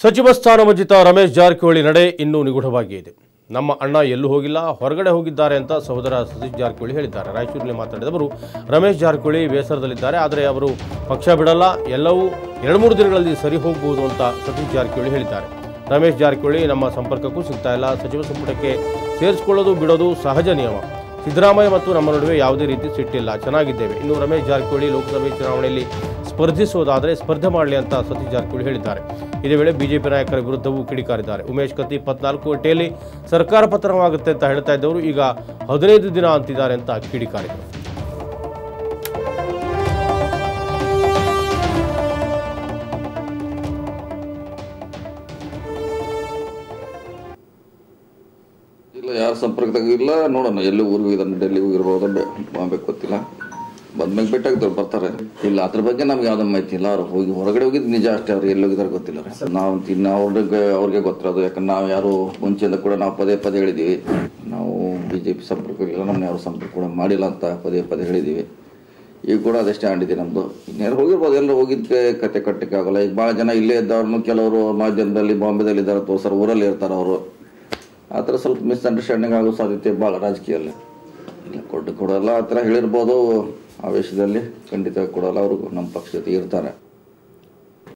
ಸಚಿವ ಸ್ಥಾನ ವಂಚಿತ ರಮೇಶ್ ಜಾರಕಿಹೊಳಿ ನಡೆ ಇನ್ನೂ ನಿಗೂಢವಾಗಿಯೇ ಇದೆ ನಮ್ಮ ಅಣ್ಣ ಎಲ್ಲೂ ಹೋಗಿಲ್ಲ ಹೊರಗಡೆ ಹೋಗಿದ್ದಾರೆ ಅಂತ ಸಹೋದರ ಸತೀಶ್ ಜಾರಕಿಹೊಳಿ ಹೇಳಿದ್ದಾರೆ ರಾಯಚೂರಿನಲ್ಲಿ ಮಾತನಾಡಿದವರು ರಮೇಶ್ ಜಾರಕಿಹೊಳಿ ಬೇಸರದಲ್ಲಿದ್ದಾರೆ ಆದರೆ ಅವರು ಪಕ್ಷ ಬಿಡಲ್ಲ ಎಲ್ಲವೂ ಎರಡು ಮೂರು ದಿನಗಳಲ್ಲಿ ಸರಿ ಹೋಗಬಹುದು ಅಂತ ಸತೀಶ್ ಜಾರಕಿಹೊಳಿ ಹೇಳಿದ್ದಾರೆ ರಮೇಶ್ ಜಾರಕಿಹೊಳಿ ನಮ್ಮ ಸಂಪರ್ಕಕ್ಕೂ ಸಿಗ್ತಾ ಇಲ್ಲ ಸಚಿವ ಸಂಪುಟಕ್ಕೆ ಸೇರಿಸಿಕೊಳ್ಳೋದು ಬಿಡೋದು ಸಹಜ ನಿಯಮ ಸಿದ್ದರಾಮಯ್ಯ ಮತ್ತು ನಮ್ಮ ನಡುವೆ ಯಾವುದೇ ರೀತಿ ಸಿಟ್ಟಿಲ್ಲ ಚೆನ್ನಾಗಿದ್ದೇವೆ ಇನ್ನು ರಮೇಶ್ ಜಾರಕಿಹೊಳಿ ಲೋಕಸಭೆ ಚುನಾವಣೆಯಲ್ಲಿ ಸ್ಪರ್ಧಿಸುವುದಾದರೆ ಸ್ಪರ್ಧೆ ಮಾಡಲಿ ಅಂತ ಸತೀಶ್ ಜಾರಕಿಹೊಳಿ ಹೇಳಿದ್ದಾರೆ ಇದೇ ವೇಳೆ ಬಿಜೆಪಿ ನಾಯಕರ ವಿರುದ್ಧವೂ ಕಿಡಿಕಾರಿದ್ದಾರೆ ಉಮೇಶ್ ಕತ್ತಿ ಇಪ್ಪತ್ನಾಲ್ಕು ಗಂಟೆಯಲ್ಲಿ ಸರ್ಕಾರ ಪತನವಾಗುತ್ತೆ ಅಂತ ಹೇಳ್ತಾ ಇದ್ದವರು ಈಗ ಹದಿನೈದು ದಿನ ಅಂತಿದ್ದಾರೆ ಅಂತ ಕಿಡಿಕಾರಿದರು ಇಲ್ಲ ಯಾರ ಸಂಪರ್ಕದಾಗ ಇಲ್ಲ ನೋಡೋಣ ಎಲ್ಲಿ ಊರಿಗೆ ಹೋಗಿದ್ದಾನೆ ಡೆಲ್ಲಿ ಹೋಗಿರ್ಬೋದು ಬೆ- ಬಾಂಬೆ ಗೊತ್ತಿಲ್ಲ ಬಂದ್ಮೇಲೆ ಭೇಟಿಯಾಗ್ತಾರೆ ಬರ್ತಾರೆ ಇಲ್ಲ ಅದ್ರ ಬಗ್ಗೆ ನಮ್ಗೆ ಯಾವ್ದು ಮಾಹಿತಿ ಇಲ್ಲ ಅವ್ರು ಹೋಗಿ ಹೊರಗಡೆ ಹೋಗಿದ್ದು ನಿಜ ಅಷ್ಟೇ ಅವ್ರು ಎಲ್ಲಿ ಹೋಗಿದಾರೆ ಗೊತ್ತಿಲ್ಲ ರೀ. ನಾವು ಇನ್ನು ಅವ್ರಿಗೆ ಅವ್ರಿಗೆ ಗೊತ್ತಿರೋದು ಯಾಕಂದ್ರೆ ನಾವು ಯಾರು ಮುಂಚೆಯಿಂದ ಕೂಡ ನಾವು ಪದೇ ಪದೇ ಹೇಳಿದ್ದೀವಿ ನಾವು ಬಿ ಜೆ ಪಿ ಸಂಪರ್ಕ ಇಲ್ಲ ನಮ್ಮನ್ನ ಯಾರು ಸಂಪರ್ಕ ಕೂಡ ಮಾಡಿಲ್ಲ ಅಂತ ಪದೇ ಪದೇ ಹೇಳಿದ್ದೀವಿ ಈಗ ಕೂಡ ಅದಷ್ಟೇ ಆಂಡಿದೆ ನಮ್ಮದು ಇನ್ನೇನು ಹೋಗಿರ್ಬೋದು ಎಲ್ಲರೂ ಹೋಗಿದ್ದಕ್ಕೆ ಕತೆ ಕಟ್ಟಕ್ಕೆ ಆಗೋಲ್ಲ ಈಗ ಭಾಳ ಜನ ಇಲ್ಲೇ ಇದ್ದವ್ರನ್ನು ಕೆಲವರು ಮಾಧ್ಯಮದಲ್ಲಿ ಬಾಂಬೆದಲ್ಲಿ ಇದ್ದಾರೆ ತೋರ್ಸರ್ ಊರಲ್ಲಿ ಇರ್ತಾರೆ ಅವರು ಆ ಥರ ಸ್ವಲ್ಪ ಮಿಸ್ಅಂಡರ್ಸ್ಟ್ಯಾಂಡಿಂಗ್ ಆಗೋ ಸಾಧ್ಯತೆ ಭಾಳ ರಾಜಕೀಯಲ್ಲಿ ಇಲ್ಲ ಕೊಟ್ಟು ಕೊಡಲ್ಲ ಆ ಥರ ಹೇಳಿರ್ಬೋದು ಆವೇಶದಲ್ಲಿ ಖಂಡಿತ ಕೊಡಲ್ಲ ಅವರು ನಮ್ಮ ಪಕ್ಷ ಜೊತೆ ಇರ್ತಾರೆ